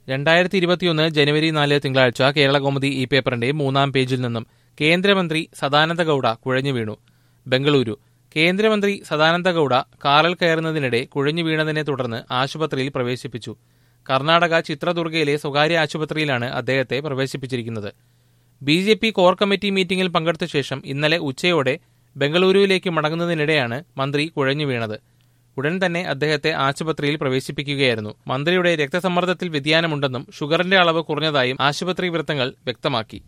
രണ്ടായിരത്തി ഇരുപത്തിയൊന്ന് ജനുവരി നാല് തിങ്കളാഴ്ച കേരളകൗമുദി ഈ പേപ്പറിന്റെ മൂന്നാം പേജിൽ നിന്നും കേന്ദ്രമന്ത്രി സദാനന്ദ ഗൌഡ കുഴഞ്ഞു വീണു ബംഗളൂരു കേന്ദ്രമന്ത്രി സദാനന്ദ ഗൌഡ കാറിൽ കയറുന്നതിനിടെ കുഴഞ്ഞു വീണതിനെ തുടർന്ന് ആശുപത്രിയിൽ പ്രവേശിപ്പിച്ചു കർണാടക ചിത്രദുർഗയിലെ സ്വകാര്യ ആശുപത്രിയിലാണ് അദ്ദേഹത്തെ പ്രവേശിപ്പിച്ചിരിക്കുന്നത് B J P core committee മീറ്റിംഗിൽ പങ്കെടുത്ത ശേഷം ഇന്നലെ ഉച്ചയോടെ ബംഗളൂരുവിലേക്ക് മടങ്ങുന്നതിനിടെയാണ് മന്ത്രി കുഴഞ്ഞു വീണത് ഉടൻ തന്നെ അദ്ദേഹത്തെ ആശുപത്രിയിൽ പ്രവേശിപ്പിക്കുകയായിരുന്നു മന്ത്രിയുടെ രക്തസമ്മർദ്ദത്തിൽ വ്യതിയാനമുണ്ടെന്നും ഷുഗറിന്റെ അളവ് കുറഞ്ഞതായും ആശുപത്രി വൃത്തങ്ങൾ വ്യക്തമാക്കി